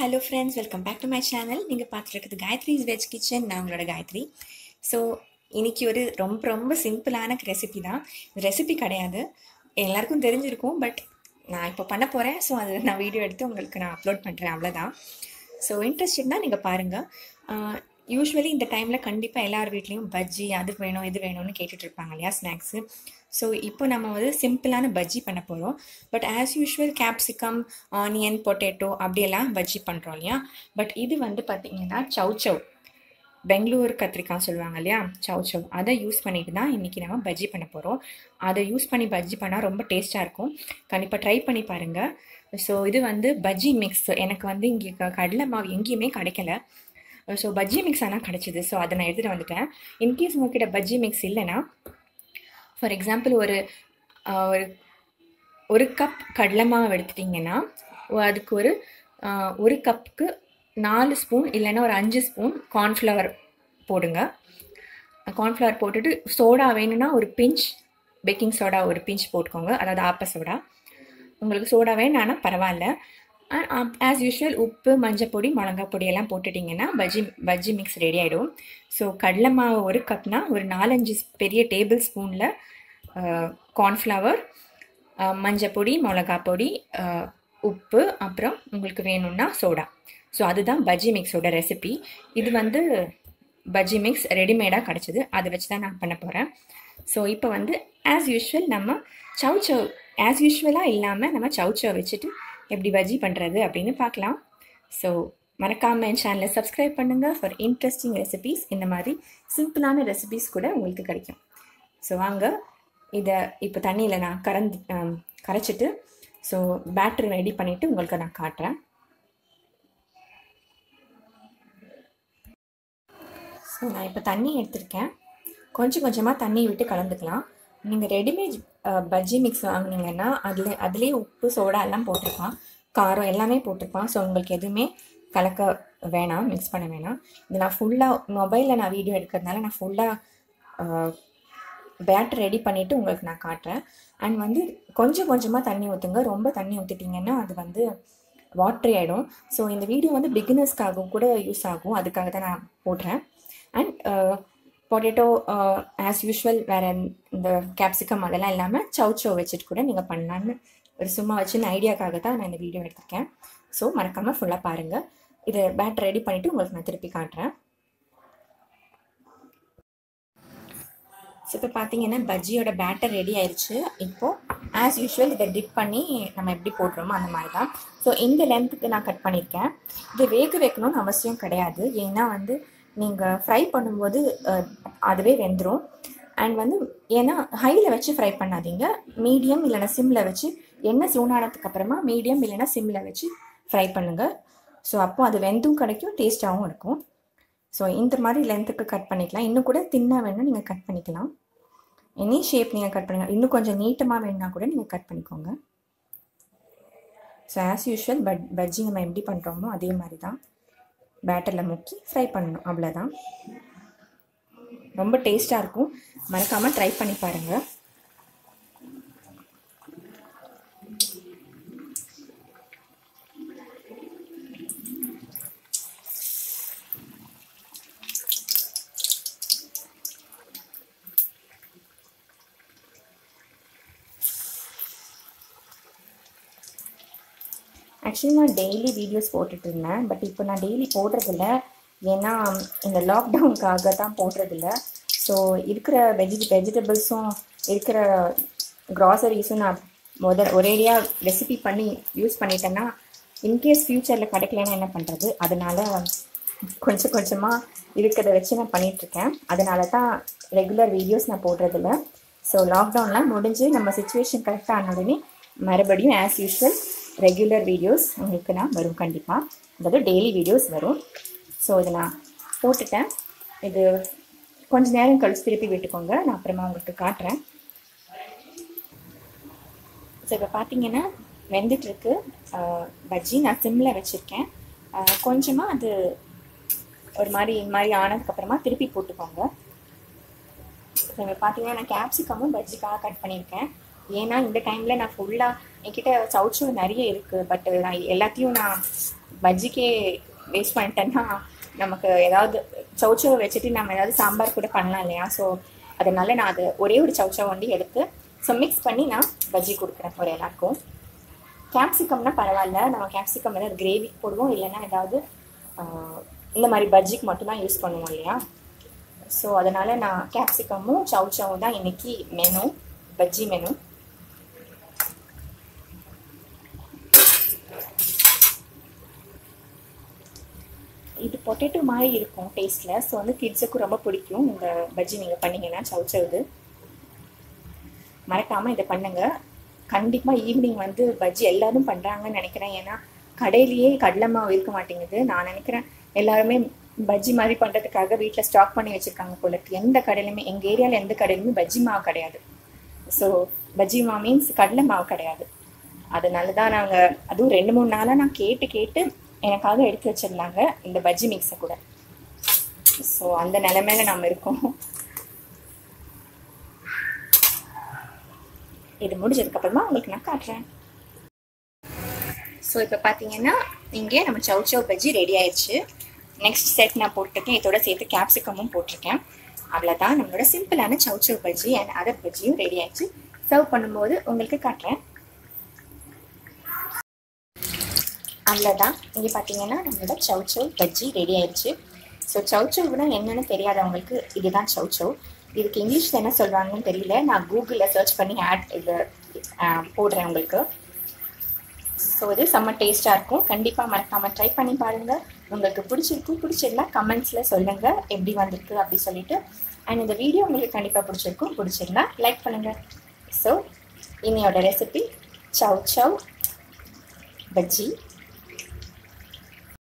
hello friends welcome back to my channel நீங்கள் பார்த்துருக்குது Gayathri's veg kitchen நான் உங்களோட காயத்ரி ஸோ இன்னைக்கு ஒரு ரொம்ப ரொம்ப சிம்பிளான ரெசிபி தான் ரெசிபி கிடையாது எல்லாருக்கும் தெரிஞ்சிருக்கும் பட் நான் இப்போ பண்ண போகிறேன் ஸோ அது நான் வீடியோ எடுத்து உங்களுக்கு நான் அப்லோட் பண்ணுறேன் அவ்வளோதான் ஸோ இன்ட்ரெஸ்டட்னா நீங்கள் பாருங்கள் யூஸ்வலி இந்த டைமில் கண்டிப்பாக எல்லார் வீட்லேயும் பஜ்ஜி அது வேணும் இது வேணும்னு கேட்டுட்டு இருப்பாங்க இல்லையா ஸ்நாக்ஸு ஸோ இப்போ நம்ம வந்து சிம்பிளான பஜ்ஜி பண்ண போகிறோம் but as usual capsicum onion potato அப்படியெல்லாம் பஜ்ஜி பண்ணுறோம் இல்லையா பட் இது வந்து பார்த்திங்கன்னா சவ் சவ் பெங்களூர் கத்திரிக்காய் சொல்லுவாங்க இல்லையா சவ் சவ் அதை யூஸ் பண்ணிட்டு தான் இன்றைக்கி நம்ம பஜ்ஜி பண்ண போகிறோம் அதை யூஸ் பண்ணி பஜ்ஜி பண்ணால் ரொம்ப டேஸ்ட்டாக இருக்கும் கண்டிப்பாக ட்ரை பண்ணி பாருங்கள் ஸோ இது வந்து பஜ்ஜி மிக்ஸ் எனக்கு வந்து இங்கே க- கடலை மாவு எங்கேயுமே கிடைக்கல ஸோ பஜ்ஜி மிக்ஸ் ஆனால் கிடச்சிது ஸோ அதை நான் எடுத்துகிட்டு வந்துட்டேன் இன்கேஸ் உங்ககிட்ட பஜ்ஜி மிக்ஸ் இல்லைன்னா ஃபார் எக்ஸாம்பிள் ஒரு ஆஹ், ஒரு ஒரு கப் கடலை மாவு எடுத்துட்டிங்கன்னா ஒ- அதுக்கு ஒரு ஆஹ், ஒரு கப்புக்கு நாலு ஸ்பூன் இல்லைன்னா ஒரு அஞ்சு ஸ்பூன் கார்ன்ஃப்ளவர் போடுங்க கார்ன்ஃப்ளவர் போட்டுட்டு சோடா வேணும்னா ஒரு பிஞ்ச் பேக்கிங் சோடா ஒரு பிஞ்ச் போட்டுக்கோங்க அதாவது ஆப்ப சோடா உங்களுக்கு சோடா வேணான்னா பரவாயில்ல ஆஸ் யூஷுவல் உப்பு மஞ்சள் பொடி மிளகாய் பொடி எல்லாம் போட்டுட்டிங்கன்னா பஜ்ஜி பஜ்ஜி மிக்ஸ் ரெடி ஆகிடும் ஸோ கடலை மாவு ஒரு கப்னா ஒரு நாலஞ்சு பெரிய டேபிள் ஸ்பூனில் கார்ன்ஃப்ளவர் மஞ்சள் பொடி மிளகாய் பொடி அஹ், உப்பு அப்புறம் உங்களுக்கு வேணும்னா சோடா ஸோ அதுதான் பஜ்ஜி மிக்ஸோட ரெசிபி இது வந்து பஜ்ஜி மிக்ஸ் ரெடிமேடாக கிடச்சிது அதை வச்சு தான் நான் பண்ண போகிறேன் ஸோ இப்போ வந்து ஆஸ் யூஷுவல் நம்ம சவ் சவ் ஆஸ் யூஷுவலாக இல்லாமல் நம்ம சவ் சவ் வச்சுட்டு எப்படி பஜ்ஜி பண்ணுறது அப்படின்னு பார்க்கலாம் ஸோ மறக்காமல் என் சேனலை சப்ஸ்கிரைப் பண்ணுங்கள் ஃபார் இன்ட்ரெஸ்டிங் ரெசிபீஸ் இந்த மாதிரி சிம்பிளான ரெசிபீஸ் கூட உங்களுக்கு கிடைக்கும் ஸோ வாங்க இதை இப்போ தண்ணியில் நான் கறந்து ஆம், கரைச்சிட்டு ஸோ பேட்டரி ரெடி பண்ணிவிட்டு உங்களுக்கு நான் காட்டுறேன் ஸோ நான் இப்போ தண்ணி எடுத்திருக்கேன் கொஞ்சம் கொஞ்சமாக தண்ணி விட்டு கலந்துக்கலாம் நீங்கள் ரெடிமேட் பஜ்ஜி மிக்ஸ் வாங்குனீங்கன்னா அதில் அதுலேயே உப்பு சோடா எல்லாம் போட்டிருப்பான் காரம் எல்லாமே போட்டிருப்பான் ஸோ உங்களுக்கு எதுவுமே கலக்க வேணாம் மிக்ஸ் பண்ண வேணாம் இது நான் ஃபுல்லாக மொபைலில் நான் வீடியோ எடுக்கிறதுனால நான் ஃபுல்லாக பேட்டர் ரெடி பண்ணிவிட்டு உங்களுக்கு நான் காட்டுறேன் அண்ட் வந்து கொஞ்சம் கொஞ்சமாக தண்ணி ஊற்றுங்க ரொம்ப தண்ணி ஊற்றிட்டிங்கன்னா அது வந்து வாட்ரி ஆகிடும் ஸோ இந்த வீடியோ வந்து பிகினர்ஸ்க்காகவும் கூட யூஸ் ஆகும் அதுக்காக தான் நான் போடுறேன் அண்ட் பொட்டேட்டோ ஆஸ் யூஷுவல் வேறு இந்த கேப்சிகம் அதெல்லாம் இல்லாமல் சவ் சவ் வச்சுட்டு கூட நீங்கள் பண்ணலான்னு ஒரு சும்மா வச்சுன்னு ஐடியாக்காக தான் நான் இந்த வீடியோ எடுத்திருக்கேன் ஸோ மறக்காமல் ஃபுல்லாக பாருங்கள் இதை பேட்டர் ரெடி பண்ணிவிட்டு உங்களுக்கு நான் திருப்பி காட்டுறேன் ஸோ இப்போ பார்த்தீங்கன்னா பஜ்ஜியோட பேட்டர் ரெடி ஆயிருச்சு இப்போது ஆஸ் யூஷுவல் இதை டிப் பண்ணி நம்ம எப்படி போடுறோமோ அந்த மாதிரி தான் ஸோ இந்த லென்த்துக்கு நான் கட் பண்ணியிருக்கேன் இது வேக வைக்கணும்னு அவசியம் கிடையாது ஏன்னா வந்து நீங்கள் ஃப்ரை பண்ணும்போது அஹ், அதுவே வெந்துடும் அண்ட் வந்து ஏன்னா ஹையில் வச்சு ஃப்ரை பண்ணாதீங்க மீடியம் இல்லைன்னா சிம்மில் வச்சு எண்ணெய் சூடானதுக்கு அப்புறமா மீடியம் இல்லைன்னா சிம்மில் வச்சு ஃப்ரை பண்ணுங்கள் ஸோ அப்போ அது வெந்தும் கிடைக்கும் டேஸ்ட்டாகவும் இருக்கும் ஸோ இந்த மாதிரி லென்த்துக்கு கட் பண்ணிக்கலாம் இன்னும் கூட தின்னாக வேணும்னா நீங்கள் கட் பண்ணிக்கலாம் எனி ஷேப் நீங்கள் கட் பண்ணிக்கலாம் இன்னும் கொஞ்சம் நீட்டமாக வேணும்னா கூட நீங்கள் கட் பண்ணிக்கோங்க so as usual but bajji நம்ம எப்படி பண்ணுறோமோ அதே மாதிரி தான் பேட்டரில் முக்கி ஃப்ரை பண்ணணும் அவ்வளோதான் ரொம்ப டேஸ்ட்டாக இருக்கும் மறக்காமல் ட்ரை பண்ணி பாருங்கள் ஆக்சுவலி நான் டெய்லி வீடியோஸ் போட்டுட்டு இருந்தேன் பட் இப்போ நான் டெய்லி போடுறதில்ல ஏன்னா இந்த லாக்டவுனுக்காக தான் போடுறதில்ல ஸோ இருக்கிற வெஜி வெஜிடபிள்ஸும் இருக்கிற க்ராசரிஸும் நான் முதல் ஒரேடியாக ரெசிபி பண்ணி யூஸ் பண்ணிட்டேன்னா இன்கேஸ் ஃப்யூச்சரில் கிடைக்கலன்னா என்ன பண்ணுறது அதனால கொஞ்சம் கொஞ்சமாக இருக்கிறத வச்சு நான் பண்ணிகிட்ருக்கேன் அதனால தான் ரெகுலர் வீடியோஸ் நான் போடுறதில்ல ஸோ லாக்டவுன்லாம் முடிஞ்சு நம்ம சுச்சுவேஷன் கரெக்டாக ஆன உடனே மறுபடியும் ஆஸ் யூஷுவல் ரெகுலர் வீடியோஸ் உங்களுக்கு நான் வரும் கண்டிப்பாக அதாவது டெய்லி வீடியோஸ் வரும் ஸோ இதை நான் போட்டுட்டேன் இது கொஞ்ச நேரம் கழிச்சு திருப்பி விட்டுக்கோங்க நான் அப்புறமா உங்களுக்கு காட்டுறேன் ஸோ இப்போ பார்த்தீங்கன்னா வெந்துட்டுருக்கு பஜ்ஜி நான் சிம்மில் வச்சுருக்கேன் கொஞ்சமாக அது ஒரு மாதிரி இந்த மாதிரி ஆனதுக்கப்புறமா திருப்பி போட்டுக்கோங்க ஸோ இப்போ பார்த்தீங்கன்னா நான் கேப்சிகமும் பஜ்ஜிக்காக கட் பண்ணியிருக்கேன் ஏன்னா இந்த டைமில் நான் ஃபுல்லாக என்கிட்ட சவுச்சோ நிறைய இருக்குது பட் நான் எல்லாத்தையும் நான் பஜ்ஜிக்கே வேஸ்ட் பண்ணிட்டேன்னா நமக்கு ஏதாவது சவுச்சவை வச்சுட்டு நம்ம ஏதாவது சாம்பார் கூட பண்ணலாம் இல்லையா ஸோ அதனால நான் அது ஒரே ஒரு சவுச்சவ் வண்டி எடுத்து ஸோ மிக்ஸ் பண்ணி நான் பஜ்ஜி கொடுக்குறேன் ஒரு எல்லாருக்கும் கேப்சிகம்னா பரவாயில்ல நம்ம கேப்சிகம் வந்து கிரேவிக்கு போடுவோம் இல்லைன்னா ஏதாவது ஆஹ், இந்த மாதிரி பஜ்ஜிக்கு மட்டும்தான் யூஸ் பண்ணுவோம் இல்லையா ஸோ அதனால் நான் கேப்சிகமும் சவுச்சவும் தான் இன்னைக்கு மெனு பஜ்ஜி மெனு இது பொட்டேட்டோ மாதிரி இருக்கும் டேஸ்ட்டில் ஸோ வந்து கிட்ஸுக்கும் ரொம்ப பிடிக்கும் இந்த பஜ்ஜி நீங்கள் பண்ணீங்கன்னா சவுச்சவுது மறக்காமல் இதை பண்ணுங்க கண்டிப்பாக ஈவினிங் வந்து பஜ்ஜி எல்லாரும் பண்ணுறாங்கன்னு நினைக்கிறேன் ஏன்னா கடையிலேயே கடலை மாவு இருக்க மாட்டேங்குது நான் நினைக்கிறேன் எல்லாருமே பஜ்ஜி மாதிரி பண்ணுறதுக்காக வீட்டில் ஸ்டாக் பண்ணி வச்சுருக்காங்க போல இருக்கு எந்த கடையிலுமே எங்கள் ஏரியாவில் எந்த கடையிலுமே பஜ்ஜி மாவு கிடையாது ஸோ பஜ்ஜி மாவு மீன்ஸ் கடலை மாவு கிடையாது அதனால தான் நாங்கள் அதுவும் ரெண்டு மூணு நாளாக நான் கேட்டு கேட்டு எனக்காக எடுத்து வச்சிருந்தாங்க இந்த பஜ்ஜி மிக்ஸை கூட ஸோ அந்த நிலைமையில நம்ம இருக்கோம் இது முடிஞ்சதுக்கப்புறமா உங்களுக்கு நான் காட்டுறேன் ஸோ இப்போ பார்த்தீங்கன்னா இங்கே நம்ம சவ் சவ் பஜ்ஜி ரெடி ஆயிடுச்சு நெக்ஸ்ட் செட் நான் போட்டிருக்கேன் இதோட சேர்த்து கேப்சிகமும் போட்டிருக்கேன் அவ்வளோதான் நம்மளோட சிம்பிளான chow chow bajji and other பஜ்ஜியும் ரெடி ஆயிடுச்சு சர்வ் பண்ணும்போது உங்களுக்கு காட்டுறேன் அவ்வளோதான் இங்கே பார்த்தீங்கன்னா நம்மளோட சவ் சவ் பஜ்ஜி ரெடி ஆயிடுச்சு ஸோ சவ் சவ்னா என்னன்னு தெரியாதவங்களுக்கு இதுதான் சவ் சவ் இதுக்கு இங்கிலீஷில் என்ன சொல்கிறாங்கன்னு தெரியல நான் கூகுளில் சர்ச் பண்ணி ஆட் இது ஆஹ், போடுறேன் உங்களுக்கு ஸோ இது செம்ம டேஸ்ட்டாக இருக்கும் கண்டிப்பாக மறக்காமல் ட்ரை பண்ணி பாருங்கள் உங்களுக்கு பிடிச்சிருக்கு பிடிச்சிருந்தா கமெண்ட்ஸில் சொல்லுங்கள் எப்படி வந்திருக்கு அப்படி சொல்லிட்டு அண்ட் இந்த வீடியோ உங்களுக்கு கண்டிப்பாக பிடிச்சிருக்கும் பிடிச்சிருந்தா லைக் பண்ணுங்கள் ஸோ இன்னையோட ரெசிபி சவ் சவ் பஜ்ஜி